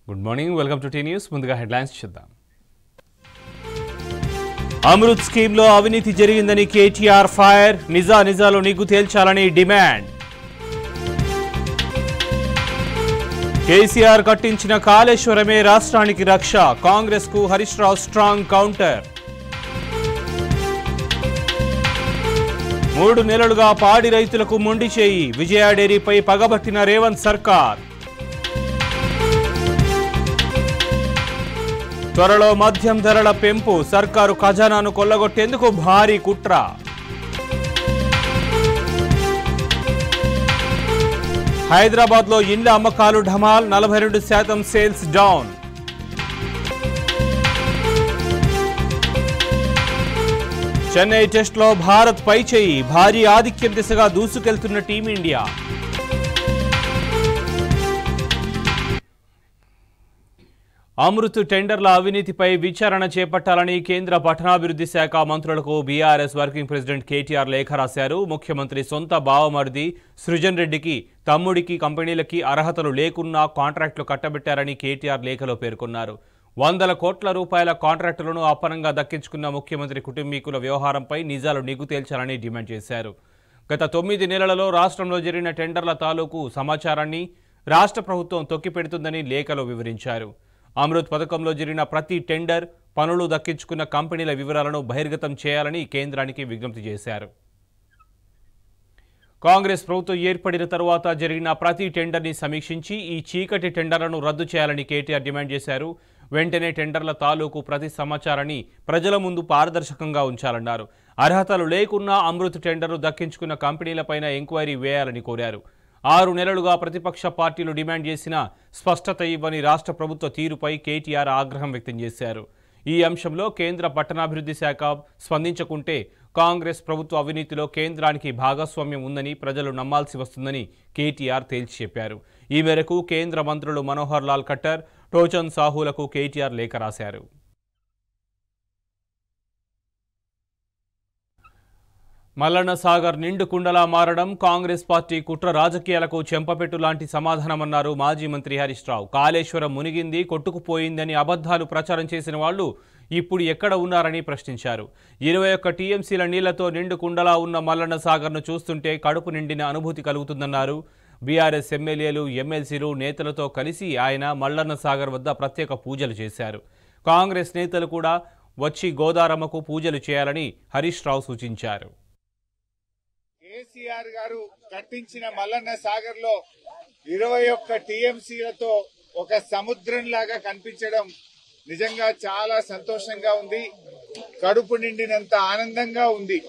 Good morning welcome to T news ముందుగా headlines చూద్దాం అమృత్ స్కీమ్లో అవినీతి జరిగిందని కేటీఆర్ ఫైర్ నిజా నిజాలు నీకు తేల్చాలని డిమాండ్ కేసీఆర్ కట్టించిన కాళేశ్వరమే రాష్ట్రానికి రక్ష కాంగ్రెస్ కు హరీష్ రావు స్ట్రాంగ్ కౌంటర్ మూడు నెలలుగా పాడి రైతులకు మొండి చేయి విజయ డైరీపై పగబట్టిన రేవంత్ సర్కార్ త్వరలో మద్యం ధరల పెంపు సర్కారు ఖజానాను కొల్లగొట్టేందుకు భారీ కుట్ర హైదరాబాద్ లో ఇండ్ల అమ్మకాలు ఢమాల్ నలభై రెండు శాతం సేల్స్ డౌన్ చెన్నై టెస్ట్లో భారత్ పై చేయి భారీ ఆధిక్యం దిశగా దూసుకెళ్తున్న టీమిండియా అమృత్ టెండర్ల అవినీతిపై విచారణ చేపట్టాలని కేంద్ర పట్టణాభివృద్ధి శాఖ మంత్రులకు బీఆర్ఎస్ వర్కింగ్ ప్రెసిడెంట్ కేటీఆర్ లేఖ రాశారు ముఖ్యమంత్రి సొంత బావమరిది సృజన్ రెడ్డికి తమ్ముడికి కంపెనీలకి అర్హతలు లేకున్నా కాంట్రాక్టులు కట్టబెట్టారని కేటీఆర్ లేఖలో పేర్కొన్నారు వందల కోట్ల రూపాయల కాంట్రాక్టులను అప్పనంగా దక్కించుకున్న ముఖ్యమంత్రి కుటుంబీకుల వ్యవహారంపై నిజాలు నిగ్గు తేల్చాలని డిమాండ్ చేశారు గత తొమ్మిది నెలలలో రాష్ట్రంలో జరిగిన టెండర్ల తాలూకు సమాచారాన్ని రాష్ట్ర ప్రభుత్వం తొక్కిపెడుతుందని లేఖలో వివరించారు అమృత్ పథకంలో జరిగిన ప్రతి టెండర్ పనులు దక్కించుకున్న కంపెనీల వివరాలను బహిర్గతం చేయాలని కేంద్రానికి విజ్ఞప్తి చేశారు కాంగ్రెస్ ప్రభుత్వం ఏర్పడిన తరువాత జరిగిన ప్రతి టెండర్ని సమీక్షించి ఈ చీకటి టెండర్లను రద్దు చేయాలని కేటీఆర్ డిమాండ్ చేశారు వెంటనే టెండర్ల తాలూకు ప్రతి సమాచారాన్ని ప్రజల ముందు పారదర్శకంగా ఉంచాలన్నారు అర్హతలు లేకున్నా అమృత్ టెండర్లు దక్కించుకున్న కంపెనీలపైన ఎంక్వైరీ వేయాలని కోరారు ఆరు నెలలుగా ప్రతిపక్ష పార్టీలు డిమాండ్ చేసిన స్పష్టత ఇవ్వని రాష్ట్ర ప్రభుత్వ తీరుపై కేటీఆర్ ఆగ్రహం వ్యక్తం చేశారు ఈ అంశంలో కేంద్ర పట్టణాభివృద్ధి శాఖ స్పందించకుంటే కాంగ్రెస్ ప్రభుత్వ అవినీతిలో కేంద్రానికి భాగస్వామ్యం ఉందని ప్రజలు నమ్మాల్సి వస్తుందని కేటీఆర్ తేల్చి చెప్పారు ఈ మేరకు కేంద్ర మంత్రులు మనోహర్ లాల్ ఖట్టర్ టోచన్ సాహులకు కేటీఆర్ లేఖ రాశారు మల్లన్న సాగర్ నిండు కుండలా మారడం కాంగ్రెస్ పార్టీ కుట్ర రాజకీయాలకు చెంపపెట్టు లాంటి సమాధానమన్నారు మాజీ మంత్రి హరీష్ రావు కాళేశ్వరం మునిగింది కొట్టుకుపోయిందని అబద్ధాలు ప్రచారం చేసిన వాళ్ళు ఇప్పుడు ఎక్కడ ఉన్నారని ప్రశ్నించారు ఇరవై ఒక్క టీఎంసీల నీళ్లతో నిండు కుండలా ఉన్న మల్లన్న సాగర్ను చూస్తుంటే కడుపు నిండిన అనుభూతి కలుగుతుందన్నారు బీఆర్ఎస్ ఎమ్మెల్యేలు ఎమ్మెల్సీలు నేతలతో కలిసి ఆయన మల్లన్న సాగర్ వద్ద ప్రత్యేక పూజలు చేశారు కాంగ్రెస్ నేతలు కూడా వచ్చి గోదారమ్మకు పూజలు చేయాలని హరీష్ రావు సూచించారు కేసీఆర్ గారు కట్టించిన మల్లన్న సాగర్ లో ఇరవై ఒక్క టీఎంసీలతో ఒక సముద్రం లాగా కనిపించడం నిజంగా చాలా సంతోషంగా ఉంది కడుపు నిండినంత ఆనందంగా ఉంది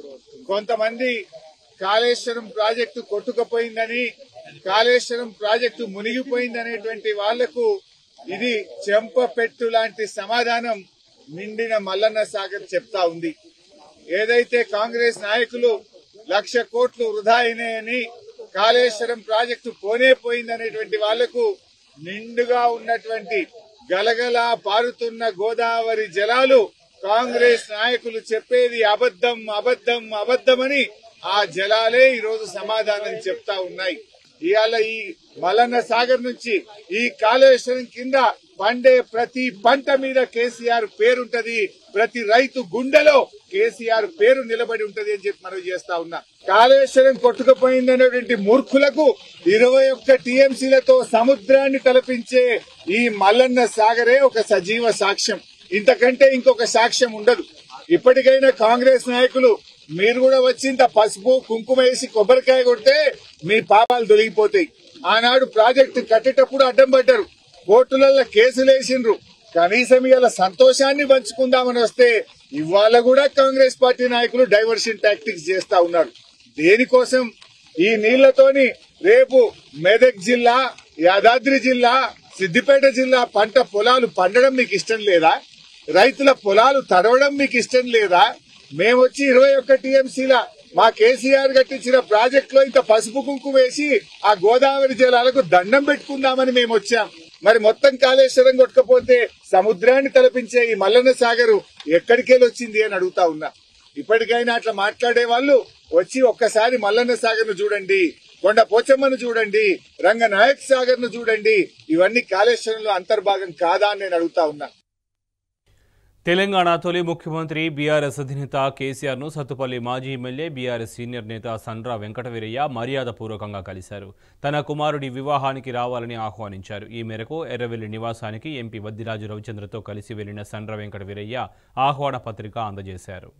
కొంతమంది కాళేశ్వరం ప్రాజెక్టు కొట్టుకుపోయిందని కాళేశ్వరం ప్రాజెక్టు మునిగిపోయిందనేటువంటి వాళ్లకు ఇది చెంపపెట్టు లాంటి సమాధానం నిండిన మల్లన్న సాగర్ చెప్తా ఉంది ఏదైతే కాంగ్రెస్ నాయకులు లక్ష కోట్లు వృధా అయినాయని కాళేశ్వరం ప్రాజెక్టు పోనే పోయిందనేటువంటి వాళ్లకు నిండుగా ఉన్నటువంటి గలగలా పారుతున్న గోదావరి జలాలు కాంగ్రెస్ నాయకులు చెప్పేది అబద్దం అబద్దం అబద్దమని ఆ జలాలే ఈ రోజు సమాధానం చెప్తా ఉన్నాయి ఇవాళ ఈ మలన్న సాగర్ నుంచి ఈ కాళేశ్వరం కింద పండే ప్రతి పంట మీద కేసీఆర్ పేరుంటది ప్రతి రైతు గుండెలో కేసీఆర్ పేరు నిలబడి ఉంటది అని చెప్పి మనం చేస్తా ఉన్నా కాళేశ్వరం కొట్టుకుపోయిందనేటువంటి మూర్ఖులకు ఇరవై ఒక్క టీఎంసీలతో సముద్రాన్ని తలపించే ఈ మల్లన్న సాగరే ఒక సజీవ సాక్ష్యం ఇంతకంటే ఇంకొక సాక్ష్యం ఉండదు ఇప్పటికైనా కాంగ్రెస్ నాయకులు మీరు కూడా వచ్చి ఇంత పసుపు కుంకుమ వేసి కొబ్బరికాయ కొడితే మీ పాపాలు తొలగిపోతాయి ఆనాడు ప్రాజెక్టు కట్టేటప్పుడు అడ్డం పడ్డారు కోర్టులలో కేసులు వేసిండ్రు కనీసం ఇవాళ సంతోషాన్ని పంచుకుందామని వస్తే ఇవాళ కూడా కాంగ్రెస్ పార్టీ నాయకులు డైవర్షన్ టాక్టిక్స్ చేస్తా ఉన్నారు దేనికోసం ఈ నీళ్లతోని రేపు మెదక్ జిల్లా యాదాద్రి జిల్లా సిద్దిపేట జిల్లా పంట పొలాలు పండడం మీకు ఇష్టం లేదా రైతుల పొలాలు తడవడం మీకు ఇష్టం లేదా మేమొచ్చి ఇరవై ఒక్క టీఎంసీల మా కేసీఆర్ కట్టించిన ప్రాజెక్ట్ లో ఇంత పసుపు కుంకుమ వేసి ఆ గోదావరి జలాలకు దండం పెట్టుకుందామని మేము వచ్చాం మరి మొత్తం కాళేశ్వరం కొట్టుకపోతే సముద్రాన్ని తలపించే ఈ మల్లన్న సాగరు ఎక్కడికెళ్ళి వచ్చింది అని అడుగుతా ఉన్నా ఇప్పటికైనా అట్లా మాట్లాడే వాళ్ళు వచ్చి ఒక్కసారి మల్లన్న సాగర్ ను చూడండి కొండ పోచమ్మను చూడండి రంగ నాయక్ సాగర్ ను చూడండి ఇవన్నీ కాళేశ్వరంలో అంతర్భాగం కాదా అని నేను అడుగుతా ఉన్నా తెలంగాణ తొలి ముఖ్యమంత్రి బీఆర్ఎస్ అధినేత కేసీఆర్ను సత్తుపల్లి మాజీ ఎమ్మెల్యే బీఆర్ఎస్ సీనియర్ నేత సండ్ర వెంకటవీరయ్య మర్యాదపూర్వకంగా కలిశారు తన కుమారుడి వివాహానికి రావాలని ఆహ్వానించారు ఈ మేరకు ఎర్రవెల్లి నివాసానికి ఎంపీ వద్దిరాజు రవిచంద్రతో కలిసి వెళ్లిన సండ్ర వెంకటవీరయ్య ఆహ్వాన పత్రిక అందజేశారు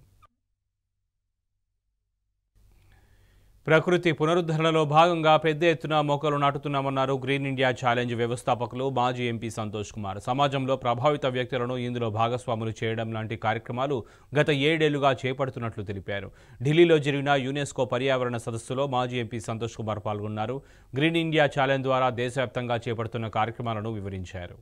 ప్రకృతి పునరుద్ధరణలో భాగంగా పెద్ద ఎత్తున మొక్కలు నాటుతున్నామన్నారు గ్రీన్ ఇండియా ఛాలెంజ్ వ్యవస్థాపకులు మాజీ ఎంపీ సంతోష్ కుమార్ సమాజంలో ప్రభావిత వ్యక్తులను ఇందులో భాగస్వాములు చేయడం లాంటి కార్యక్రమాలు గత ఏడేళ్లుగా చేపడుతున్నట్లు తెలిపారు ఢిల్లీలో జరిగిన యునెస్కో పర్యావరణ సదస్సులో మాజీ ఎంపీ సంతోష్ కుమార్ పాల్గొన్నారు గ్రీన్ ఇండియా ఛాలెంజ్ ద్వారా దేశవ్యాప్తంగా చేపడుతున్న కార్యక్రమాలను వివరించారు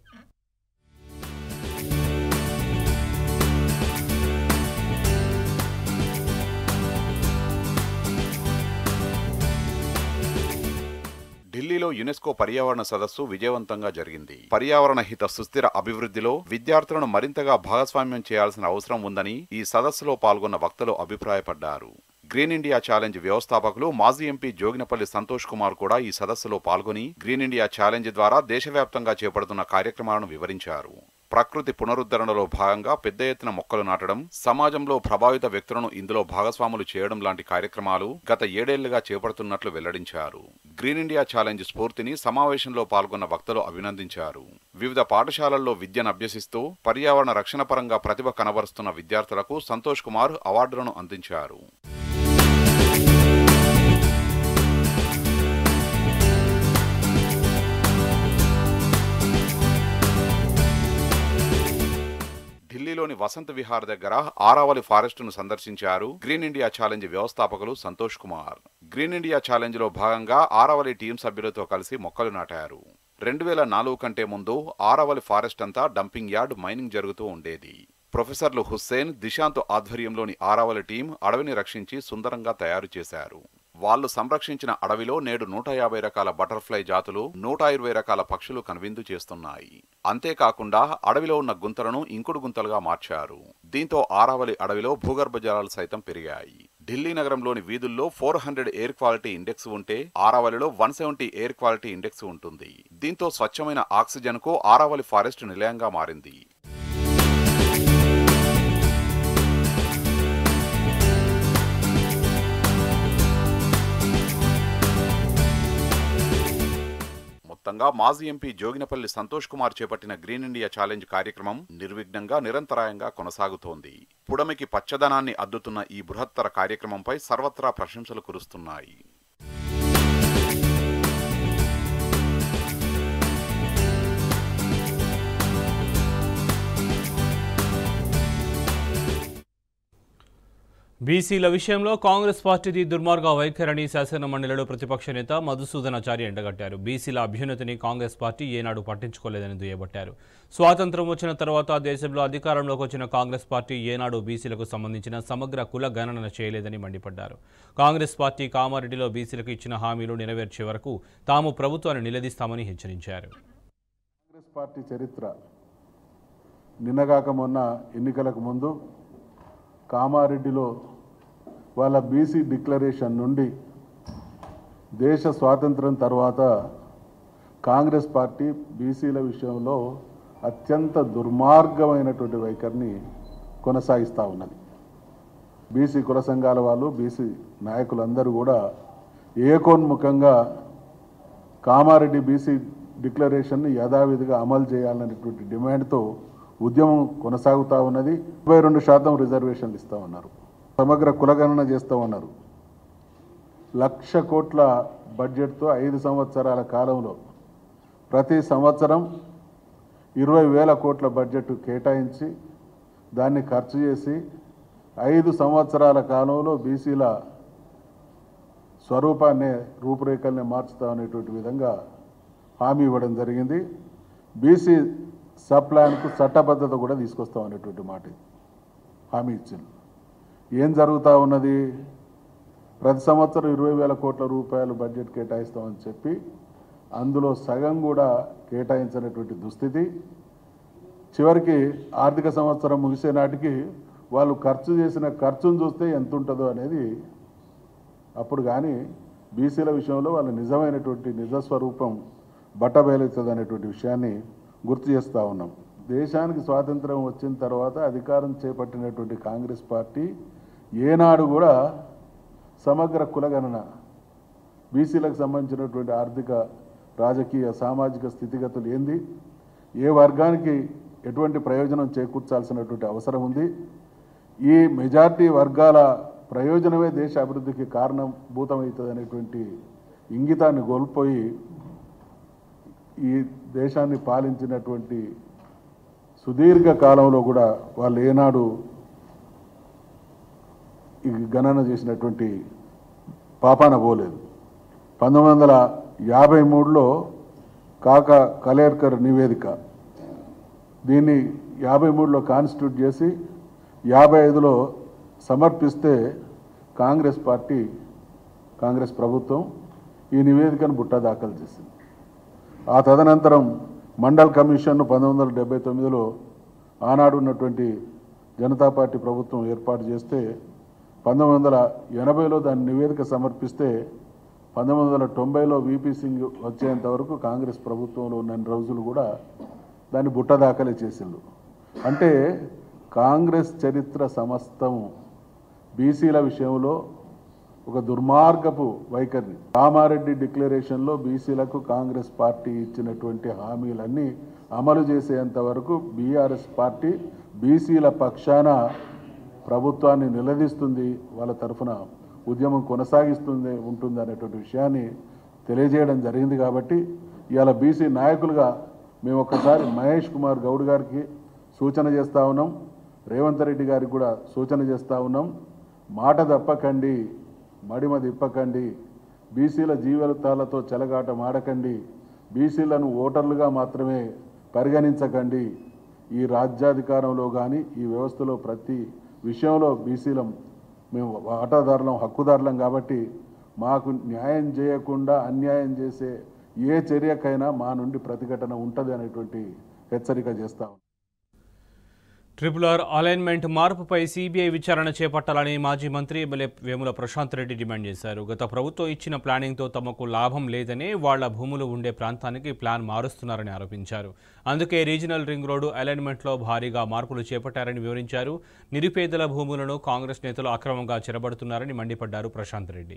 ఢిల్లీలో యునెస్కో పర్యావరణ సదస్సు విజయవంతంగా జరిగింది పర్యావరణ హిత సుస్థిర అభివృద్ధిలో విద్యార్థులను మరింతగా భాగస్వామ్యం చేయాల్సిన అవసరం ఉందని ఈ సదస్సులో పాల్గొన్న వక్తలు అభిప్రాయపడ్డారు గ్రీన్ ఇండియా ఛాలెంజ్ వ్యవస్థాపకులు మాజీ ఎంపీ జోగినపల్లి సంతోష్ కుమార్ కూడా ఈ సదస్సులో పాల్గొని గ్రీన్ ఇండియా ఛాలెంజ్ ద్వారా దేశవ్యాప్తంగా చేపడుతున్న కార్యక్రమాలను వివరించారు ప్రకృతి పునరుద్ధరణలో భాగంగా పెద్ద ఎత్తున మొక్కలు నాటడం సమాజంలో ప్రభావిత వ్యక్తులను ఇందులో భాగస్వాములు చేయడం లాంటి కార్యక్రమాలు గత ఏడేళ్లుగా చేపడుతున్నట్లు వెల్లడించారు గ్రీన్ ఇండియా ఛాలెంజ్ స్ఫూర్తిని సమావేశంలో పాల్గొన్న వక్తలు అభినందించారు వివిధ పాఠశాలల్లో విద్యను అభ్యసిస్తూ పర్యావరణ రక్షణ పరంగా ప్రతిభ కనబరుస్తున్న విద్యార్థులకు సంతోష్ కుమార్ అవార్డులను అందించారు ఢిల్లీలోని వసంత్ విహార్ దగ్గర ఆరావలి ఫారెస్ట్ ను సందర్శించారు గ్రీన్ ఇండియా ఛాలెంజ్ వ్యవస్థాపకులు Santosh Kumar green India challenge లో భాగంగా ఆరావలి టీం సభ్యులతో కలిసి మొక్కలు నాటారు రెండు వేల నాలుగు కంటే ముందు ఆరావలి ఫారెస్ట్ అంతా డంపింగ్ యార్డ్ మైనింగ్ జరుగుతూ ఉండేది ప్రొఫెసర్లు హుస్సేన్ దిశాంత్ ఆధ్వర్యంలోని ఆరావలి టీం అడవిని రక్షించి సుందరంగా తయారు చేశారు వాళ్ళు సంరక్షించిన అడవిలో నేడు నూట యాభై రకాల బటర్ఫ్లై జాతులు నూట ఇరవై రకాల పక్షులు కనువిందు చేస్తున్నాయి అంతేకాకుండా అడవిలో ఉన్న గుంతలను ఇంకుడు గుంతలుగా మార్చారు దీంతో ఆరావలి అడవిలో భూగర్భ జలాలు సైతం పెరిగాయి ఢిల్లీ నగరంలోని వీధుల్లో four hundred air quality index ఉంటే ఆరావలిలో one seventy air quality index ఉంటుంది దీంతో స్వచ్ఛమైన ఆక్సిజన్ కు ఆరావలి ఫారెస్ట్ నిలయంగా మారింది మొత్తంగా మాజీ ఎంపీ జోగినపల్లి సంతోష్ కుమార్ చేపట్టిన గ్రీన్ ఇండియా ఛాలెంజ్ కార్యక్రమం నిర్విఘ్నంగా నిరంతరాయంగా కొనసాగుతోంది పుడమికి పచ్చదనాన్ని అద్దుతున్న ఈ బృహత్తర కార్యక్రమంపై సర్వత్రా ప్రశంసలు కురుస్తున్నాయి బీసీల విషయంలో కాంగ్రెస్ పార్టీది దుర్మార్గ వైఖరిని శాసన మండలిలో ప్రతిపక్ష నేత మధుసూదనాచారి ఎండగట్టారు బీసీల అభ్యున్నతిని కాంగ్రెస్ పార్టీ ఏనాడు పట్టించుకోలేదని దుయ్యబట్టారు స్వాతంత్రం వచ్చిన తర్వాత దేశంలో అధికారంలోకి వచ్చిన కాంగ్రెస్ పార్టీ ఏనాడు బీసీలకు సంబంధించిన సమగ్ర కుల గణన చేయలేదని మండిపడ్డారు కాంగ్రెస్ పార్టీ కామారెడ్డిలో బీసీలకు ఇచ్చిన హామీలు నెరవేర్చే వరకు తాము ప్రభుత్వాన్ని నిలదీస్తామని హెచ్చరించారు కాంగ్రెస్ పార్టీ చరిత్ర నిన్నగాక మొన్న ఎన్నికలకు ముందు కామారెడ్డిలో వాళ్ళ బీసీ డిక్లరేషన్ నుండి దేశ స్వాతంత్రం తర్వాత కాంగ్రెస్ పార్టీ బీసీల విషయంలో అత్యంత దుర్మార్గమైనటువంటి వైఖరిని కొనసాగిస్తూ ఉన్నది బీసీ కుల సంఘాల వాళ్ళు బీసీ నాయకులందరూ కూడా ఏకోన్ముఖంగా కామారెడ్డి బీసీ డిక్లరేషన్ని యథావిధిగా అమలు చేయాలనేటువంటి డిమాండ్తో ఉద్యమం కొనసాగుతూ ఉన్నది ముప్పై రెండు శాతం రిజర్వేషన్లు ఇస్తా ఉన్నారు సమగ్ర కులగణన చేస్తూ ఉన్నారు లక్ష కోట్ల బడ్జెట్తో ఐదు సంవత్సరాల కాలంలో ప్రతి సంవత్సరం ఇరవై వేల కోట్ల బడ్జెట్ కేటాయించి దాన్ని ఖర్చు చేసి ఐదు సంవత్సరాల కాలంలో బీసీల స్వరూపాన్ని రూపురేఖల్ని మార్చుతామనేటువంటి విధంగా హామీ ఇవ్వడం జరిగింది బీసీ సబ్ ప్లాన్కు చట్టబద్ధత కూడా తీసుకొస్తాం అనేటువంటి మాట ఇది. హామీ ఇచ్చింది ఏం జరుగుతూ ఉన్నది ప్రతి సంవత్సరం ఇరవై వేల కోట్ల రూపాయలు బడ్జెట్ కేటాయిస్తామని చెప్పి అందులో సగం కూడా కేటాయించినటువంటి దుస్థితి చివరికి ఆర్థిక సంవత్సరం ముగిసే నాటికి వాళ్ళు ఖర్చు చేసిన ఖర్చును చూస్తే ఎంత ఉంటుందో అనేది అప్పుడు కానీ బీసీల విషయంలో వాళ్ళ నిజమైనటువంటి నిజస్వరూపం బట్టబయలుతుంది అనేటువంటి విషయాన్ని గుర్తు చేస్తూ ఉన్నాం దేశానికి స్వాతంత్రం వచ్చిన తర్వాత అధికారం చేపట్టినటువంటి కాంగ్రెస్ పార్టీ ఏనాడు కూడా సమగ్ర కులగణన బీసీలకు సంబంధించినటువంటి ఆర్థిక రాజకీయ సామాజిక స్థితిగతులు ఏంది ఏ వర్గానికి ఎటువంటి ప్రయోజనం చేకూర్చాల్సినటువంటి అవసరం ఉంది ఈ మెజార్టీ వర్గాల ప్రయోజనమే దేశ అభివృద్ధికి కారణభూతమవుతుంది అనేటువంటి ఇంగితాన్ని కోల్పోయి ఈ దేశాన్ని పాలించినటువంటి సుదీర్ఘ కాలంలో కూడా వాళ్ళు ఏనాడు ఈ గణన చేసినటువంటి పాపాన పోలేదు పంతొమ్మిది వందల యాభై మూడులో కాక కలేర్కర్ నివేదిక దీన్ని యాభై మూడులో కాన్స్టిట్యూట్ చేసి యాభై ఐదులో సమర్పిస్తే కాంగ్రెస్ పార్టీ కాంగ్రెస్ ప్రభుత్వం ఈ నివేదికను బుట్ట దాఖలు చేసింది ఆ తదనంతరం మండల్ కమిషన్ను పంతొమ్మిది వందల డెబ్బై తొమ్మిదిలో ఆనాడు ఉన్నటువంటి జనతా పార్టీ ప్రభుత్వం ఏర్పాటు చేస్తే పంతొమ్మిది వందల ఎనభైలో దాని నివేదిక సమర్పిస్తే పంతొమ్మిది వందల తొంభైలో విపి సింగ్ వచ్చేంత వరకు కాంగ్రెస్ ప్రభుత్వంలో ఉన్న రోజులు కూడా దాన్ని బుట్ట దాఖలే చేసిండు అంటే కాంగ్రెస్ చరిత్ర సమస్తం బీసీల విషయంలో ఒక దుర్మార్గపు వైఖరిని రామారెడ్డి డిక్లరేషన్లో బీసీలకు కాంగ్రెస్ పార్టీ ఇచ్చినటువంటి హామీలన్నీ అమలు చేసేంత వరకు బీఆర్ఎస్ పార్టీ బీసీల పక్షాన ప్రభుత్వాన్ని నిలదీస్తుంది వాళ్ళ తరఫున ఉద్యమం కొనసాగిస్తుంది ఉంటుంది అనేటువంటి విషయాన్ని తెలియజేయడం జరిగింది కాబట్టి ఇవాళ బీసీ నాయకులుగా మేము ఒక్కసారి మహేష్ కుమార్ గౌడ్ గారికి సూచన చేస్తూ ఉన్నాం రేవంత్ రెడ్డి గారికి కూడా సూచన చేస్తూ ఉన్నాం మాట తప్పకండి మడిమ తిప్పకండి బీసీల జీవితాలతో చెలగాట మాడకండి బీసీలను ఓటర్లుగా మాత్రమే పరిగణించకండి ఈ రాజ్యాధికారంలో కానీ ఈ వ్యవస్థలో ప్రతి విషయంలో బీసీలం మేము వాటాదారులం హక్కుదారులం కాబట్టి మాకు న్యాయం చేయకుండా అన్యాయం చేసే ఏ చర్యకైనా మా నుండి ప్రతిఘటన ఉంటుంది అనేటువంటి హెచ్చరిక చేస్తాం ట్రిపుల్ ఆర్ అలైన్మెంట్ మార్పుపై సీబీఐ విచారణ చేపట్టాలని మాజీ మంత్రి ఎమ్మెల్యే వేముల ప్రశాంత్ రెడ్డి డిమాండ్ చేశారు గత ప్రభుత్వం ఇచ్చిన ప్లానింగ్తో తమకు లాభం లేదని వాళ్ల భూములు ఉండే ప్రాంతానికి ప్లాన్ మారుస్తున్నారని ఆరోపించారు అందుకే రీజనల్ రింగ్ రోడ్డు అలైన్మెంట్లో భారీగా మార్పులు చేపట్టారని వివరించారు నిరుపేదల భూములను కాంగ్రెస్ నేతలు అక్రమంగా చెరబడుతున్నారని మండిపడ్డారు ప్రశాంత్ రెడ్డి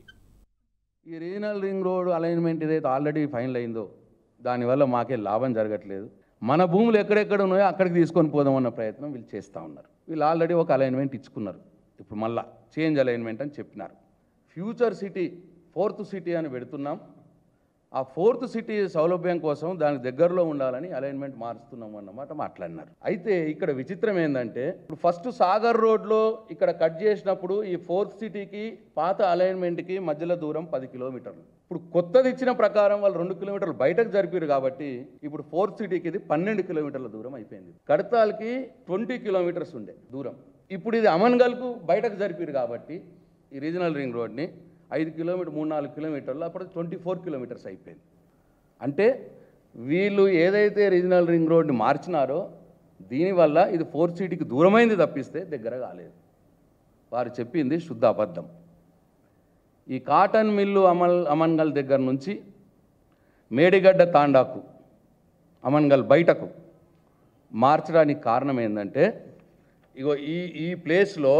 ఈ రీజనల్ రింగ్ రోడ్ అలైన్మెంట్ ఏదైతే ఆల్రెడీ ఫైనల్ అయిందో దానివల్ల మాకే లాభం జరగట్లేదు మన భూములు ఎక్కడెక్కడ ఉన్నాయో అక్కడికి తీసుకొని పోదామన్న ప్రయత్నం వీళ్ళు చేస్తూ ఉన్నారు వీళ్ళు ఆల్రెడీ ఒక అలైన్మెంట్ ఇచ్చుకున్నారు ఇప్పుడు మళ్ళా చేంజ్ అలైన్మెంట్ అని చెప్పినారు ఫ్యూచర్ సిటీ ఫోర్త్ సిటీ అని పెడుతున్నాం ఆ ఫోర్త్ సిటీ సౌలభ్యం కోసం దానికి దగ్గరలో ఉండాలని అలైన్మెంట్ మారుస్తున్నాం అన్నమాట మాట్లాడినారు అయితే ఇక్కడ విచిత్రం ఏంటంటే ఇప్పుడు ఫస్ట్ సాగర్ రోడ్లో ఇక్కడ కట్ చేసినప్పుడు ఈ ఫోర్త్ సిటీకి పాత అలైన్మెంట్కి మధ్యలో దూరం పది కిలోమీటర్లు ఇప్పుడు కొత్తది ఇచ్చిన ప్రకారం వాళ్ళు రెండు కిలోమీటర్లు బయటకు జరిపారు కాబట్టి ఇప్పుడు ఫోర్త్ సిటీకి ఇది పన్నెండు కిలోమీటర్ల దూరం అయిపోయింది కడతాల్కి ట్వంటీ కిలోమీటర్స్ ఉండే దూరం ఇప్పుడు ఇది అమన్గల్కు బయటకు జరిపారు కాబట్టి ఈ రీజనల్ రింగ్ రోడ్ని ఐదు కిలోమీటర్ మూడు నాలుగు కిలోమీటర్లు అప్పుడు ట్వంటీ ఫోర్ కిలోమీటర్స్ అయిపోయింది అంటే వీళ్ళు ఏదైతే రీజనల్ రింగ్ రోడ్ని మార్చినారో దీనివల్ల ఇది ఫోర్ సిటీకి దూరమైంది తప్పిస్తే దగ్గర కాలేదు వారు చెప్పింది శుద్ధ అబద్ధం ఈ కాటన్ మిల్లు అమల్ అమన్గల్ దగ్గర నుంచి మేడిగడ్డ తాండాకు అమన్గల్ బయటకు మార్చడానికి కారణం ఏంటంటే ఇగో ఈ ఈ ప్లేస్లో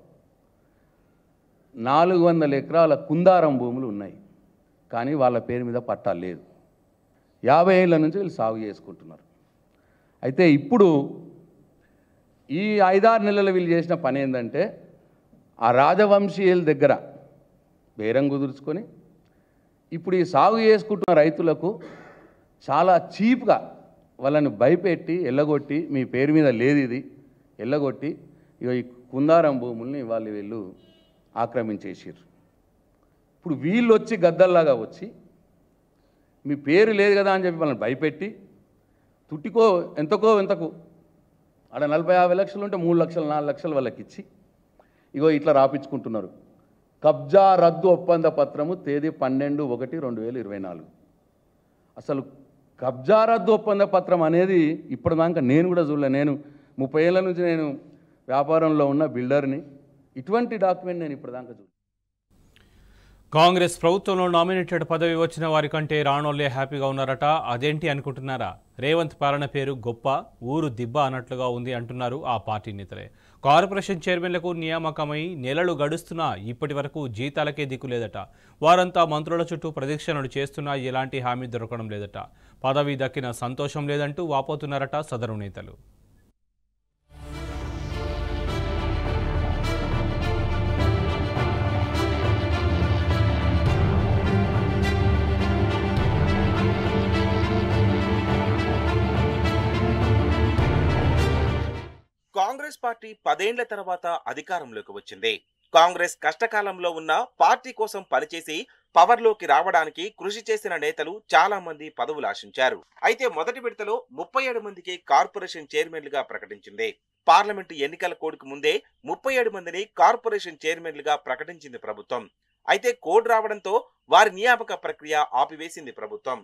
నాలుగు వందల ఎకరాల కుందారం భూములు ఉన్నాయి కానీ వాళ్ళ పేరు మీద పట్టా లేదు యాభై ఏళ్ళ నుంచి వీళ్ళు సాగు చేసుకుంటున్నారు అయితే ఇప్పుడు ఈ ఐదారు నెలలు వీళ్ళు చేసిన పని ఏంటంటే ఆ రాజవంశీయుల దగ్గర బేరం కుదుర్చుకొని ఇప్పుడు ఈ సాగు చేసుకుంటున్న రైతులకు చాలా చీప్గా వాళ్ళని భయపెట్టి ఎల్లగొట్టి మీ పేరు మీద లేదు ఇది ఎల్లగొట్టి ఇక ఈ కుందారం భూముల్ని వాళ్ళు వీళ్ళు ఆక్రమించేసారు ఇప్పుడు వీళ్ళు వచ్చి గద్దల్లాగా వచ్చి మీ పేరు లేదు కదా అని చెప్పి వాళ్ళని భయపెట్టి తుట్టికో ఎంతకో ఎంతకు ఆడ నలభై యాభై లక్షలు ఉంటే మూడు లక్షలు నాలుగు లక్షలు వాళ్ళకి ఇచ్చి ఇగో ఇట్లా రాపించుకుంటున్నారు కబ్జా రద్దు ఒప్పంద పత్రము తేదీ పన్నెండు ఒకటి రెండు వేల ఇరవై నాలుగు అసలు కబ్జా రద్దు ఒప్పంద పత్రం అనేది ఇప్పటిదాకా నేను కూడా చూడలే నేను ముప్పై ఏళ్ళ నుంచి నేను వ్యాపారంలో ఉన్న బిల్డర్ని ఇటువంటి డాక్యుమెంట్ నేను ఇప్పటిదాకా చూడలేదు కాంగ్రెస్ ప్రభుత్వంలో నామినేటెడ్ పదవి వచ్చిన వారి కంటే రానోళ్లే హ్యాపీగా ఉన్నారట అదేంటి అనుకుంటున్నారా రేవంత్ పాలన పేరు గొప్ప ఊరు దిబ్బ అన్నట్లుగా ఉంది అంటున్నారు ఆ పార్టీ నేతలే కార్పొరేషన్ చైర్మన్లకు నియామకమై నెలలు గడుస్తున్నా ఇప్పటి వరకు జీతాలకే దిక్కులేదట వారంతా మంత్రుల చుట్టూ ప్రదక్షిణలు చేస్తున్నా ఎలాంటి హామీ దొరకడం లేదట పదవి దక్కిన సంతోషం లేదంటూ వాపోతున్నారట సదరు నేతలు కాంగ్రెస్ పార్టీ పదేండ్ల తర్వాత అధికారంలోకి వచ్చింది కాంగ్రెస్ కష్టకాలంలో ఉన్న పార్టీ కోసం పనిచేసి పవర్లోకి రావడానికి కృషి చేసిన నేతలు చాలా మంది పదవులు ఆశించారు అయితే మొదటి విడతలో ముప్పై ఏడు మందికి కార్పొరేషన్ చైర్మన్లుగా ప్రకటించింది పార్లమెంటు ఎన్నికల కోడ్కు ముందే ముప్పై ఏడు మందిని కార్పొరేషన్ చైర్మన్లుగా ప్రకటించింది ప్రభుత్వం అయితే కోడ్ రావడంతో వారి నియామక ప్రక్రియ ఆపివేసింది ప్రభుత్వం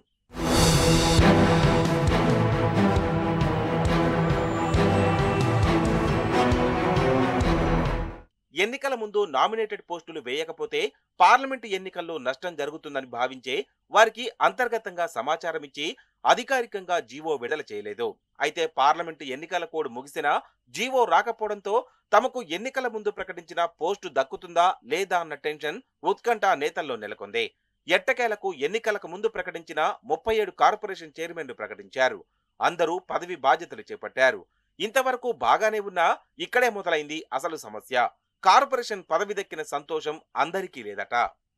ఎన్నికల ముందు నామినేటెడ్ పోస్టులు వేయకపోతే పార్లమెంటు ఎన్నికల్లో నష్టం జరుగుతుందని భావించే వారికి అంతర్గతంగా సమాచారం ఇచ్చి అధికారికంగా జీవో విడుదల చేయలేదు అయితే పార్లమెంటు ఎన్నికల కోడ్ ముగిసినా జీవో రాకపోవడంతో తమకు ఎన్నికల ముందు ప్రకటించిన పోస్టు దక్కుతుందా లేదా అన్న టెన్షన్ ఉత్కంఠ నేతల్లో నెలకొంది ఎట్టకేలకు ఎన్నికలకు ముందు ప్రకటించిన ముప్పై ఏడు కార్పొరేషన్ చైర్మన్లు ప్రకటించారు అందరూ పదవి బాధ్యతలు చేపట్టారు ఇంతవరకు బాగానే ఉన్నా ఇక్కడే మొదలైంది అసలు సమస్య కార్పొరేషన్ పదవి దక్కిన సంతోషం అందరికీ లేదట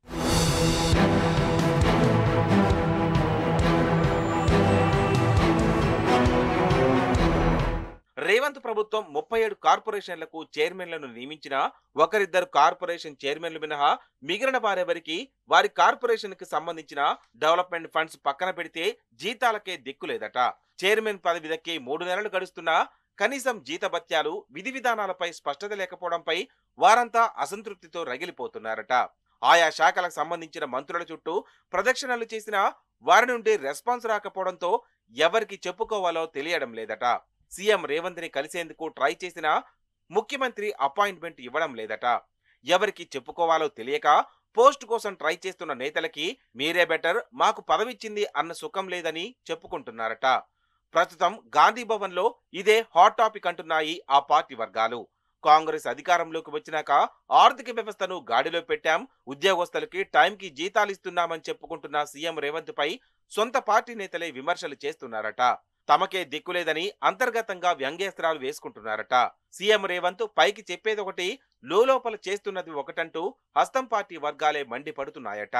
రేవంత్ ప్రభుత్వం ముప్పై ఏడు కార్పొరేషన్లకు చైర్మన్లను నియమించిన ఒకరిద్దరు కార్పొరేషన్ చైర్మన్లు మినహా మిగిలిన వారెవరికి వారి కార్పొరేషన్ కి సంబంధించిన డెవలప్మెంట్ ఫండ్స్ పక్కన పెడితే జీతాలకే దిక్కులేదట చైర్మన్ పదవి దక్కి మూడు నెలలు గడుస్తున్నా కనీసం జీతభత్యాలు విధి విధానాలపై స్పష్టత లేకపోవడంపై వారంతా అసంతృప్తితో రగిలిపోతున్నారట ఆయా శాఖలకు సంబంధించిన మంత్రుల చుట్టూ ప్రదక్షిణలు చేసినా వారి నుండి రెస్పాన్స్ రాకపోవడంతో ఎవరికి చెప్పుకోవాలో తెలియడం లేదట సీఎం రేవంత్ ని కలిసేందుకు ట్రై చేసినా ముఖ్యమంత్రి అపాయింట్మెంట్ ఇవ్వడం లేదట ఎవరికి చెప్పుకోవాలో తెలియక పోస్ట్ కోసం ట్రై చేస్తున్న నేతలకి మీరే బెటర్ మాకు పదవిచ్చింది అన్న సుఖం లేదని చెప్పుకుంటున్నారట ప్రస్తుతం గాంధీ భవన్ లో ఇదే హాట్ టాపిక్ అంటున్నాయి ఆ పార్టీ వర్గాలు కాంగ్రెస్ అధికారంలోకి వచ్చినాక ఆర్థిక వ్యవస్థను గాడిలో పెట్టాం ఉద్యోగస్తులకి టైంకి జీతాలు ఇస్తున్నామని చెప్పుకుంటున్న సీఎం రేవంత్ పై సొంత పార్టీ నేతలే విమర్శలు చేస్తున్నారట తమకే దిక్కులేదని అంతర్గతంగా వ్యంగ్యాస్త్రాలు వేసుకుంటున్నారట సీఎం రేవంత్ పైకి చెప్పేది ఒకటి లోపల చేస్తున్నది ఒకటంటూ హస్తం పార్టీ వర్గాలే మండిపడుతున్నాయట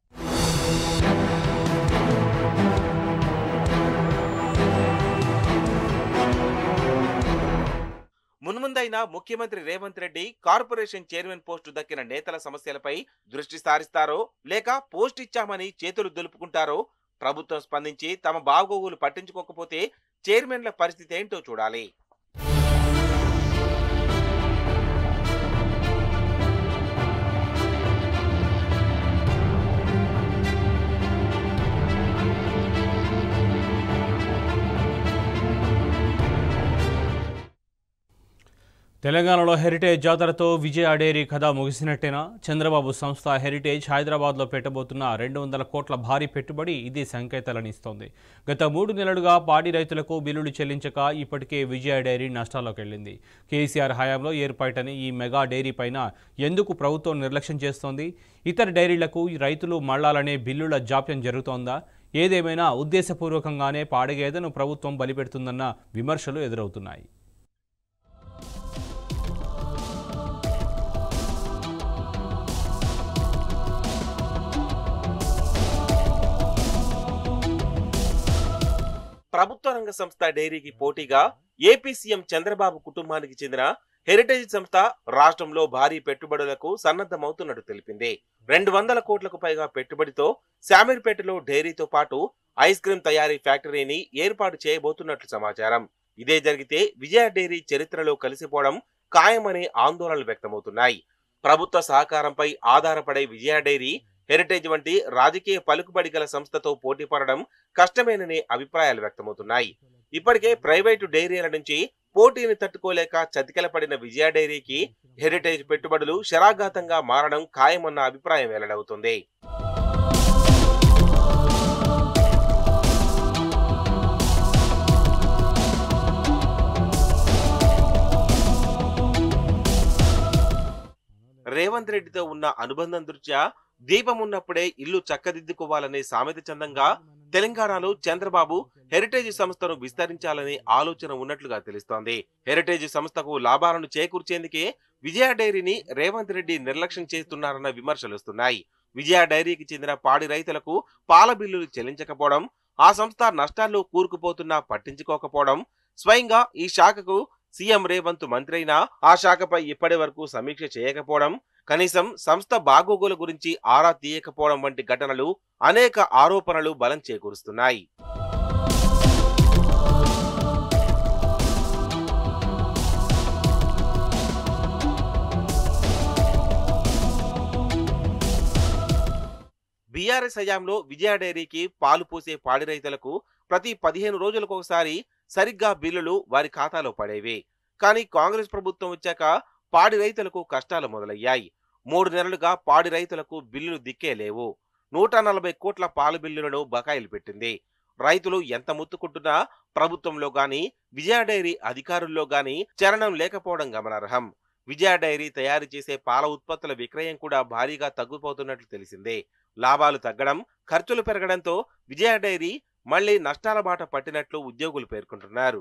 మున్ముందైనా ముఖ్యమంత్రి Revanth Reddy corporation chairman post దక్కిన నేతల సమస్యలపై దృష్టి సారిస్తారో లేక పోస్ట్ ఇచ్చామని చేతులు దులుపుకుంటారో ప్రభుత్వం స్పందించి తమ బాగోగులు పట్టించుకోకపోతే చైర్మన్ల పరిస్థితి ఏంటో చూడాలి తెలంగాణలో హెరిటేజ్ జాతరతో విజయ డైరీ కథ ముగిసినట్టేనా చంద్రబాబు సంస్థ హెరిటేజ్ హైదరాబాద్లో పెట్టబోతున్న రెండు వందల కోట్ల భారీ పెట్టుబడి ఇది సంకేతాలను ఇస్తోంది గత మూడు నెలలుగా పాడి రైతులకు బిల్లులు చెల్లించక ఇప్పటికే విజయ డైరీ నష్టాల్లోకి వెళ్ళింది కేసీఆర్ హయాంలో ఏర్పాటని ఈ మెగా డైరీ పైన ఎందుకు ప్రభుత్వం నిర్లక్ష్యం చేస్తోంది ఇతర డైరీలకు ఈ రైతులు మళ్లాలనే బిల్లుల జాప్యం జరుగుతోందా ఏదేమైనా ఉద్దేశపూర్వకంగానే పాడిగేదను ప్రభుత్వం బలిపెడుతుందన్న విమర్శలు ఎదురవుతున్నాయి ప్రభుత్వ రంగ సంస్థ డైరీకి పోటీగా ఏపీ సీఎం చంద్రబాబు కుటుంబానికి చెందిన హెరిటేజ్ సంస్థ రాష్ట్రంలో భారీ పెట్టుబడులకు సన్నద్ధమవుతున్నట్టు తెలిపింది రెండు వందల కోట్లకు పైగా పెట్టుబడితో శామీర్పేటలో డైరీతో పాటు ఐస్ క్రీం తయారీ ఫ్యాక్టరీని ఏర్పాటు చేయబోతున్నట్లు సమాచారం ఇదే జరిగితే విజయ డైరీ చరిత్రలో కలిసిపోవడం ఖాయమనే ఆందోళనలు వ్యక్తమవుతున్నాయి ప్రభుత్వ సహకారంపై ఆధారపడే విజయ డైరీ హెరిటేజ్ వంటి రాజకీయ పలుకుబడి గల సంస్థతో పోటీ పడడం కష్టమేననే అభిప్రాయాలు వ్యక్తమవుతున్నాయి ఇప్పటికే ప్రైవేటు డైరీల నుంచి పోటీని తట్టుకోలేక చతికిలపడిన విజయ డైరీకి హెరిటేజ్ పెట్టుబడులు శరాఘాతంగా మారడం ఖాయమన్న అభిప్రాయం వెల్లడవుతుంది రేవంత్ రెడ్డితో ఉన్న అనుబంధం దృష్ట్యా దీపం ఉన్నప్పుడే ఇల్లు చక్కదిద్దుకోవాలనే సామెత చందంగా తెలంగాణలో చంద్రబాబు హెరిటేజ్ సంస్థను విస్తరించాలనే ఆలోచన ఉన్నట్లుగా తెలుస్తోంది హెరిటేజ్ సంస్థకు లాభాలను చేకూర్చేందుకే విజయ డైరీని రేవంత్ రెడ్డి నిర్లక్ష్యం చేస్తున్నారన్న విమర్శలు వస్తున్నాయి విజయ డైరీకి చెందిన పాడి రైతులకు పాల బిల్లులు చెల్లించకపోవడం ఆ సంస్థ నష్టాల్లో కూరుకుపోతున్నా పట్టించుకోకపోవడం స్వయంగా ఈ శాఖకు సీఎం రేవంత్ మంత్రి అయినా ఆ శాఖపై ఇప్పటి వరకు సమీక్ష చేయకపోవడం కనీసం సంస్థ బాగోగుల గురించి ఆరా తీయకపోవడం వంటి ఘటనలు అనేక ఆరోపణలు బలం చేకూరుస్తున్నాయి బీఆర్ఎస్ హయాంలో విజయ డైరీకి పాలు పోసే పాడి రైతులకు ప్రతి పదిహేను రోజులకు ఒకసారి సరిగ్గా బిల్లులు వారి ఖాతాలో పడేవి కానీ కాంగ్రెస్ ప్రభుత్వం వచ్చాక పాడి రైతులకు కష్టాలు మొదలయ్యాయి మూడు నెలలుగా పాడి రైతులకు బిల్లులు దిక్కే లేవు నూట నలభై కోట్ల పాల బిల్లులను బకాయిలు పెట్టింది రైతులు ఎంత ముత్తుకుంటున్నా ప్రభుత్వంలో గాని విజయ డైరీ అధికారుల్లో గాని చలనం లేకపోవడం గమనార్హం విజయ డైరీ తయారు చేసే పాల ఉత్పత్తుల విక్రయం కూడా భారీగా తగ్గిపోతున్నట్లు తెలిసిందే లాభాలు తగ్గడం ఖర్చులు పెరగడంతో విజయ డైరీ మళ్లీ నష్టాల బాట పట్టినట్లు ఉద్యోగులు పేర్కొంటున్నారు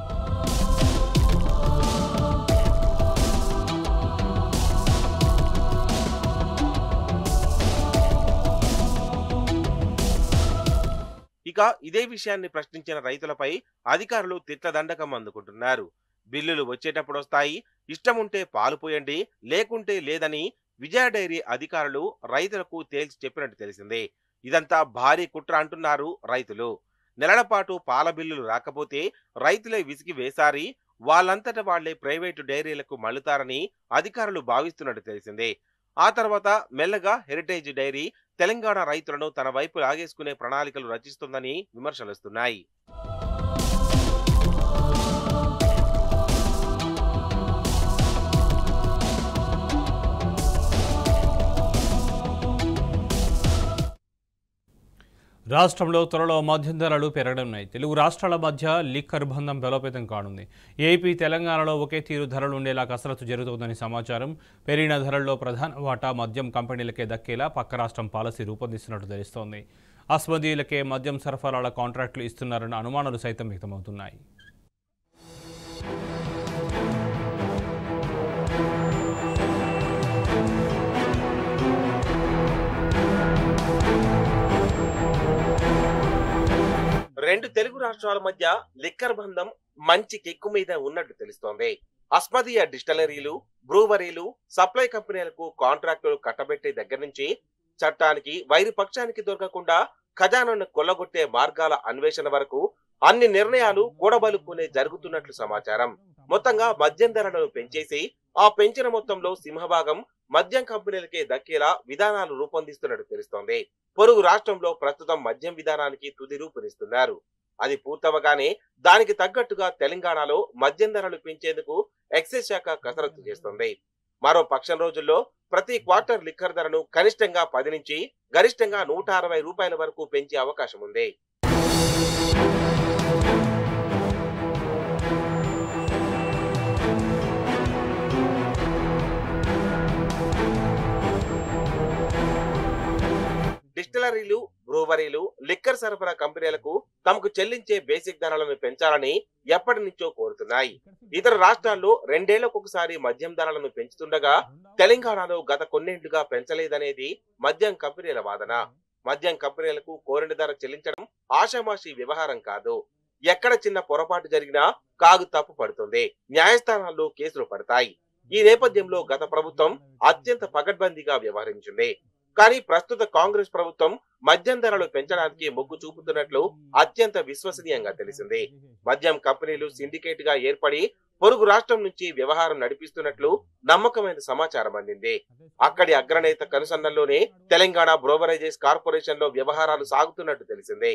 ఇక ఇదే విషయాన్ని ప్రశ్నించిన రైతులపై అధికారులు తిట్లదండకం అందుకుంటున్నారు బిల్లులు వచ్చేటప్పుడు వస్తాయి ఇష్టముంటే పాలు పోయండి లేకుంటే లేదని విజయ డైరీ అధికారులు రైతులకు తేల్చి చెప్పినట్టు తెలిసిందే ఇదంతా భారీ కుట్ర అంటున్నారు రైతులు నెలల పాటు పాల బిల్లులు రాకపోతే రైతులే విసిగి వేసారి వాళ్ళంతట వాళ్లే ప్రైవేటు డైరీలకు మళ్లుతారని అధికారులు భావిస్తున్నట్టు తెలిసిందే ఆ తర్వాత మెల్లగా హెరిటేజ్ డైరీ తెలంగాణ రైతులను తన వైపు లాగేసుకునే ప్రణాళికలు రచిస్తుందని విమర్శలొస్తున్నాయి రాష్ట్రంలో త్వరలో మద్యం ధరలు పెరగనున్నాయి తెలుగు రాష్ట్రాల మధ్య లిక్కర్ బంధం బలోపేతం కానుంది ఏపీ తెలంగాణలో ఒకే తీరు ధరలు ఉండేలా కసరత్తు జరుగుతోందని సమాచారం పెరిగిన ధరల్లో ప్రధాన వాటా మద్యం కంపెనీలకే దక్కేలా పక్క రాష్ట్రం పాలసీ రూపొందిస్తున్నట్టు తెలుస్తోంది అస్మదీయులకే మద్యం సరఫరాల కాంట్రాక్టులు ఇస్తున్నారన్న అనుమానాలు సైతం వ్యక్తమవుతున్నాయి రెండు తెలుగు రాష్ట్రాల మధ్య లిక్కర్ బంధం మంచి కిక్కు మీద ఉన్నట్టు తెలుస్తోంది అస్మదీయ డిస్టిలరీలు బ్రూవరీలు సప్లై కంపెనీలకు కాంట్రాక్టులు కట్టబెట్టే దగ్గర నుంచి చట్టానికి వైరి పక్షానికి దొరకకుండా ఖజానాను కొల్లగొట్టే మార్గాల అన్వేషణ వరకు అన్ని నిర్ణయాలు కూడబలుక్కునే జరుగుతున్నట్లు సమాచారం మొత్తంగా మద్యం ధరలను పెంచేసి ఆ పెంచిన మొత్తంలో సింహభాగం మద్యం కంపెనీలకే దక్కేలా విధానాలు రూపొందిస్తున్నట్టు తెలుస్తోంది పొరుగు రాష్ట్రంలో ప్రస్తుతం మద్యం విధానానికి తుది రూపునిస్తున్నారు అది పూర్తవగానే దానికి తగ్గట్టుగా తెలంగాణలో మద్యం ధరలు పెంచేందుకు ఎక్సైజ్ శాఖ కసరత్తు చేస్తోంది మరో పక్షం రోజుల్లో ప్రతి క్వార్టర్ లిక్కర్ ధరను కనిష్టంగా పది నుంచి గరిష్టంగా నూట అరవై రూపాయల వరకు పెంచే అవకాశం ఉంది డిస్టిలరీలు బ్రూవరీలు లిక్కర్ సరఫరా కంపెనీలకు తమకు చెల్లించే బేసిక్ ధరలను పెంచాలని ఎప్పటి నుంచో కోరుతున్నాయి ఇతర రాష్ట్రాల్లో రెండేళ్లకొకసారి మద్యం ధరలను పెంచుతుండగా తెలంగాణలో గత కొన్నేళ్లుగా పెంచలేదనేది మద్యం కంపెనీల వాదన మద్యం కంపెనీలకు కోరిన ధర చెల్లించడం ఆషామాషి వ్యవహారం కాదు ఎక్కడ చిన్న పొరపాటు జరిగినా కాగు తప్పు పడుతుంది న్యాయస్థానాల్లో కేసులు పడతాయి ఈ నేపథ్యంలో గత ప్రభుత్వం అత్యంత పకడ్బందీగా వ్యవహరించింది కానీ ప్రస్తుత కాంగ్రెస్ ప్రభుత్వం మద్యం ధరలు పెంచడానికి మొగ్గు చూపుతున్నట్లు అత్యంత విశ్వసనీయంగా తెలిసింది మద్యం కంపెనీలు సిండికేట్ గా ఏర్పడి పొరుగు రాష్ట్రం నుంచి వ్యవహారం నడిపిస్తున్నట్లు నమ్మకమైన సమాచారం అందింది అక్కడి అగ్రనేత కనుసన్నల్లోనే తెలంగాణ బ్రోవరైజెస్ కార్పొరేషన్ లో వ్యవహారాలు సాగుతున్నట్టు తెలిసింది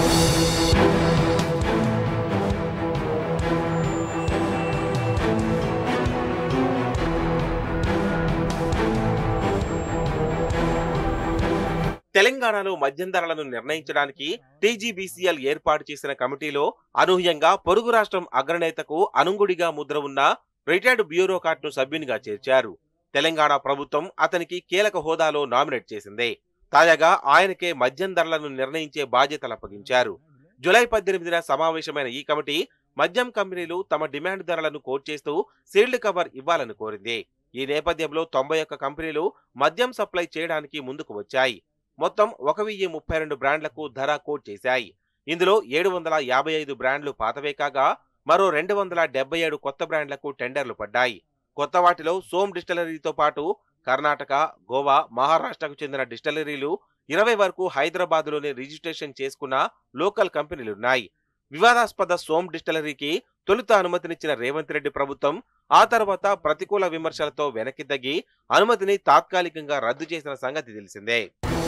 తెలంగాణలో మద్యం ధరలను నిర్ణయించడానికి టీజీబీసీఎల్ ఏర్పాటు చేసిన కమిటీలో అనూహ్యంగా పొరుగు రాష్ట్రం అగ్రనేతకు అనుగుడిగా ముద్ర ఉన్న రిటైర్డ్ బ్యూరోక్రాట్ను సభ్యునిగా చేర్చారు తెలంగాణ ప్రభుత్వం అతనికి కీలక హోదాలో నామినేట్ చేసింది తాజాగా ఆయనకే మద్యం ధరలను నిర్ణయించే బాధ్యతలు అప్పగించారు జులై పద్దెనిమిదిన సమావేశమైన ఈ కమిటీ మద్యం కంపెనీలు తమ డిమాండ్ ధరలను కోట్ చేస్తూ సీల్డ్ కవర్ ఇవ్వాలని కోరింది ఈ నేపథ్యంలో తొంభై ఒక్క కంపెనీలు మద్యం సప్లై చేయడానికి ముందుకు వచ్చాయి మొత్తం ఒక వెయ్యి ముప్పై రెండు బ్రాండ్లకు ధర కోట్ చేశాయి ఇందులో ఏడు వందల యాభై ఐదు బ్రాండ్లు పాతవే కాగా మరో రెండు వందల డెబ్బై ఏడు కొత్త బ్రాండ్లకు టెండర్లు పడ్డాయి కొత్త వాటిలో సోమ్ డిస్టిలరీతో పాటు కర్ణాటక గోవా మహారాష్ట్రకు చెందిన డిస్టిలరీలు ఇరవై వరకు హైదరాబాద్లోనే రిజిస్ట్రేషన్ చేసుకున్న లోకల్ కంపెనీలున్నాయి వివాదాస్పద సోమ్ డిస్టిలరీకి తొలుత అనుమతినిచ్చిన రేవంత్ రెడ్డి ప్రభుత్వం ఆ తర్వాత ప్రతికూల విమర్శలతో వెనక్కి తగ్గి అనుమతిని తాత్కాలికంగా రద్దు చేసిన సంగతి తెలిసిందే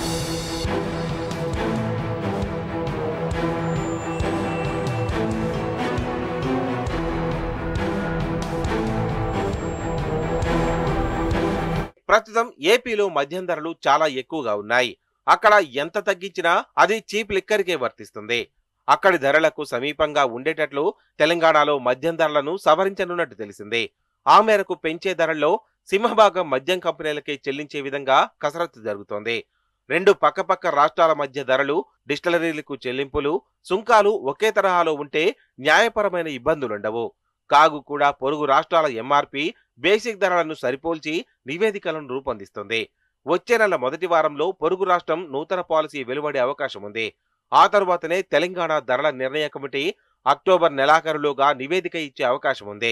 ప్రస్తుతం ఏపీలో మద్యం ధరలు చాలా ఎక్కువగా ఉన్నాయి అక్కడ ఎంత తగ్గించినా అది చీప్ లిక్కర్కే వర్తిస్తుంది అక్కడి ధరలకు సమీపంగా ఉండేటట్లు తెలంగాణలో మద్యం ధరలను సవరించనున్నట్టు తెలిసింది ఆ మేరకు పెంచే ధరల్లో సింహభాగం మద్యం కంపెనీలకే చెల్లించే విధంగా కసరత్తు జరుగుతోంది రెండు పక్కపక్క రాష్ట్రాల మధ్య ధరలు డిస్టిలరీలకు చెల్లింపులు సుంకాలు ఒకే తరహాలో ఉంటే న్యాయపరమైన ఇబ్బందులుండవు కాగు కూడా పొరుగు రాష్ట్రాల ఎంఆర్పి బేసిక్ ధరలను సరిపోల్చి నివేదికలను రూపొందిస్తుంది వచ్చే నెల మొదటి వారంలో పొరుగు రాష్ట్రం నూతన పాలసీ వెలువడే అవకాశం ఉంది ఆ తరువాతనే తెలంగాణ ధరల నిర్ణయ కమిటీ అక్టోబర్ నెలాఖరులోగా నివేదిక ఇచ్చే అవకాశం ఉంది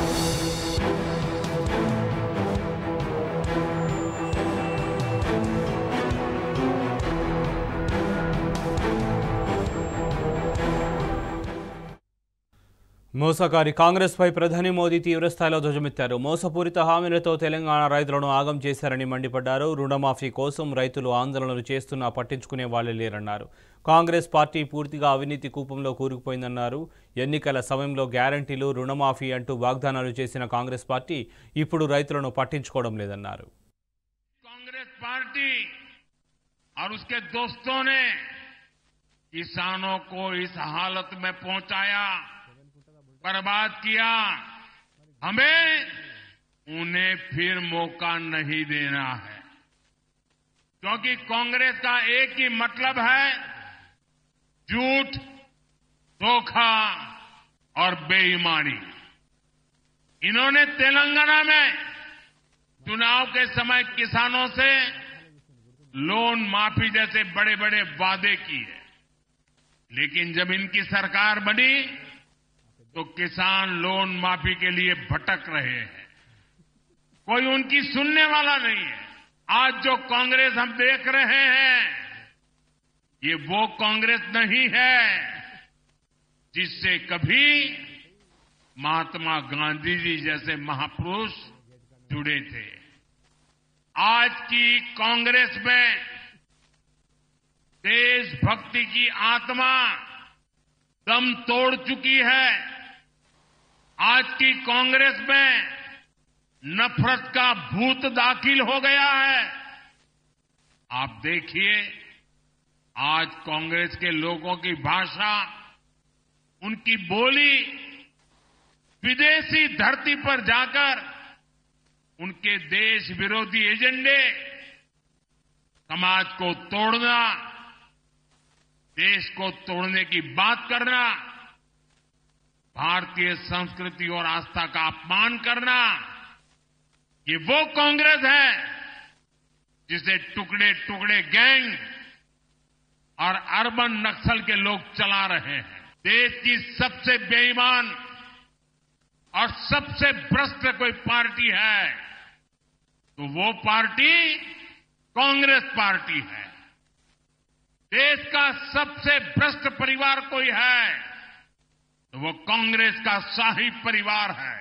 మోసకారి కాంగ్రెస్ పై ప్రధాని మోదీ తీవ్రస్థాయిలో ధ్వజమెత్తారు మోసపూరిత హామీలతో తెలంగాణ రైతులను ఆగం చేశారని మండిపడ్డారు రుణమాఫీ కోసం రైతులు ఆందోళనలు చేస్తున్నా పట్టించుకునే వాళ్ళే లేరన్నారు కాంగ్రెస్ పార్టీ పూర్తిగా అవినీతి కూపంలో కూరుకుపోయిందన్నారు ఎన్నికల సమయంలో గ్యారంటీలు రుణమాఫీ అంటూ వాగ్దానాలు చేసిన కాంగ్రెస్ పార్టీ ఇప్పుడు రైతులను పట్టించుకోవడం లేదన్నారు कांग्रेस पार्टी और उसके दोस्तों ने किसानों को इस हालत में पहुंचाया बर्बाद किया हमें उन्हें फिर मौका नहीं देना है क्योंकि कांग्रेस का एक ही मतलब है झूठ धोखा और बेईमानी इन्होंने तेलंगाना में चुनाव के समय किसानों से लोन माफी जैसे बड़े बड़े वादे किए लेकिन जब इनकी सरकार बनी तो किसान लोन माफी के लिए भटक रहे हैं कोई उनकी सुनने वाला नहीं है आज जो कांग्रेस हम देख रहे हैं ये वो कांग्रेस नहीं है जिससे कभी महात्मा गांधी जी जैसे महापुरुष जुड़े थे आज की कांग्रेस में देशभक्ति की आत्मा दम तोड़ चुकी है आज की कांग्रेस में नफरत का भूत दाखिल हो गया है आप देखिए आज कांग्रेस के लोगों की भाषा उनकी बोली विदेशी धरती पर जाकर उनके देश विरोधी एजेंडे समाज को तोड़ना देश को तोड़ने की बात करना भारतीय संस्कृति और आस्था का अपमान करना ये वो कांग्रेस है जिसे टुकड़े टुकड़े गैंग और अर्बन नक्सल के लोग चला रहे हैं देश की सबसे बेईमान और सबसे भ्रष्ट कोई पार्टी है तो वो पार्टी कांग्रेस पार्टी है देश का सबसे भ्रष्ट परिवार कोई है तो वो कांग्रेस का शाही परिवार है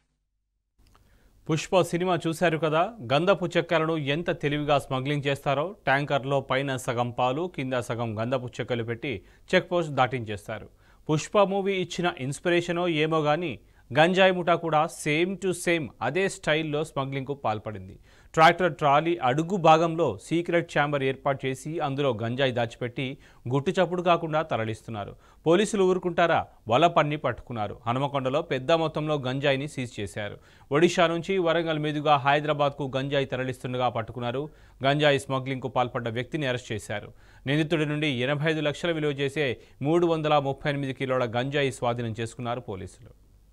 పుష్ప సినిమా చూశారు కదా గంధపు చెక్కలను ఎంత తెలివిగా స్మగ్లింగ్ చేస్తారో ట్యాంకర్లో పైన సగం పాలు కింద సగం గంధపు చెక్కలు పెట్టి చెక్ పోస్ట్ దాటించేస్తారు పుష్ప మూవీ ఇచ్చిన ఇన్స్పిరేషనో ఏమో కానీ గంజాయి ముఠా కూడా సేమ్ టు సేమ్ అదే స్టైల్లో స్మగ్లింగ్కు పాల్పడింది ట్రాక్టర్ ట్రాలీ అడుగు భాగంలో సీక్రెట్ ఛాంబర్ ఏర్పాటు చేసి అందులో గంజాయి దాచిపెట్టి గుట్టు చప్పుడు కాకుండా తరలిస్తున్నారు పోలీసులు ఊరుకుంటారా వల పన్ని పట్టుకున్నారు హనుమకొండలో పెద్ద మొత్తంలో గంజాయిని సీజ్ చేశారు ఒడిషా నుంచి వరంగల్ మీదుగా హైదరాబాద్కు గంజాయి తరలిస్తుండగా పట్టుకున్నారు గంజాయి స్మగ్లింగ్కు పాల్పడ్డ వ్యక్తిని అరెస్ట్ చేశారు నిందితుడి నుండి ఎనభై ఐదు లక్షల విలువ చేసే మూడు వందల ముప్పై ఎనిమిది కిలోల గంజాయి స్వాధీనం చేసుకున్నారు పోలీసులు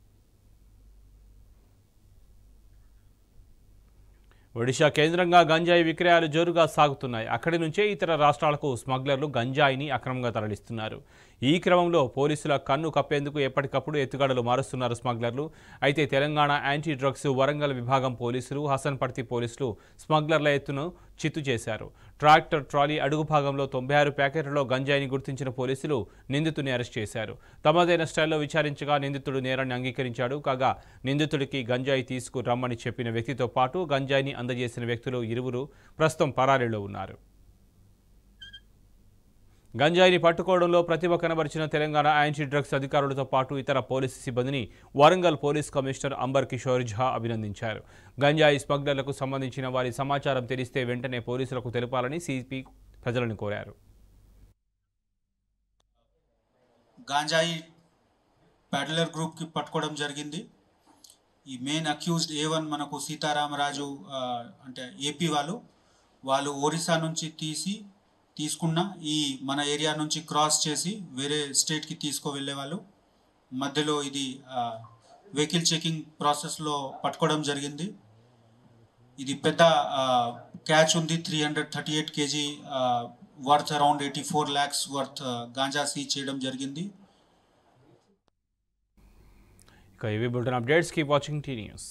ఒడిశా కేంద్రంగా గంజాయి విక్రయాలు జోరుగా సాగుతున్నాయి అక్కడి నుంచే ఇతర రాష్ట్రాలకు స్మగ్లర్లు గంజాయిని అక్రమంగా తరలిస్తున్నారు ఈ క్రమంలో పోలీసుల కన్ను కప్పేందుకు ఎప్పటికప్పుడు ఎత్తుగడలు మారుస్తున్నారు స్మగ్లర్లు అయితే తెలంగాణ యాంటీ డ్రగ్స్ వరంగల్ విభాగం పోలీసులు హసన్పర్తి పోలీసులు స్మగ్లర్ల ఎత్తును చిత్తు చేశారు ట్రాక్టర్ ట్రాలీ అడుగు భాగంలో తొంభై ఆరు ప్యాకెట్లలో గంజాయిని గుర్తించిన పోలీసులు నిందితుడిని అరెస్ట్ చేశారు తమదైన స్టైల్లో విచారించగా నిందితుడు నేరాన్ని అంగీకరించాడు కాగా నిందితుడికి గంజాయి తీసుకురమ్మని చెప్పిన వ్యక్తితో పాటు గంజాయిని అందజేసిన వ్యక్తులు ఇరువురు ప్రస్తుతం పరారీలో ఉన్నారు గంజాయిని పట్టుకోవడంలో ప్రతిభ కనబరిచిన తెలంగాణ యాంటీ డ్రగ్స్ అధికారులతో పాటు ఇతర పోలీసు సిబ్బందిని వరంగల్ పోలీస్ కమిషనర్ అంబర్ కిషోర్ ఝా అభినందించారు గంజాయి స్మగ్లర్లకు సంబంధించిన వారి సమాచారం తెలిస్తే వెంటనే పోలీసులకు తెలపాలని సిపి ప్రజలను కోరారు గాంజాయి ప్యాడలర్ గ్రూప్కి పట్టుకోవడం జరిగింది ఈ మెయిన్ అక్యూజ్డ్ ఏ వన్ మనకు సీతారామరాజు ఆ, అంటే ఏపీ వాళ్ళు వాళ్ళు ఒరిస్సా నుంచి తీసి తీసుకున్న ఈ మన ఏరియా నుంచి క్రాస్ చేసి వేరే స్టేట్కి తీసుకు వెళ్ళేవాళ్ళు మధ్యలో ఇది వెహికల్ చెకింగ్ ప్రాసెస్లో పట్టుకోవడం జరిగింది ఇది పెద్ద క్యాచ్ ఉంది three hundred thirty eight KG worth around eighty four lakhs worth ganja seize చేయడం జరిగింది ఇక ఇవి bulletin updates keep watching T news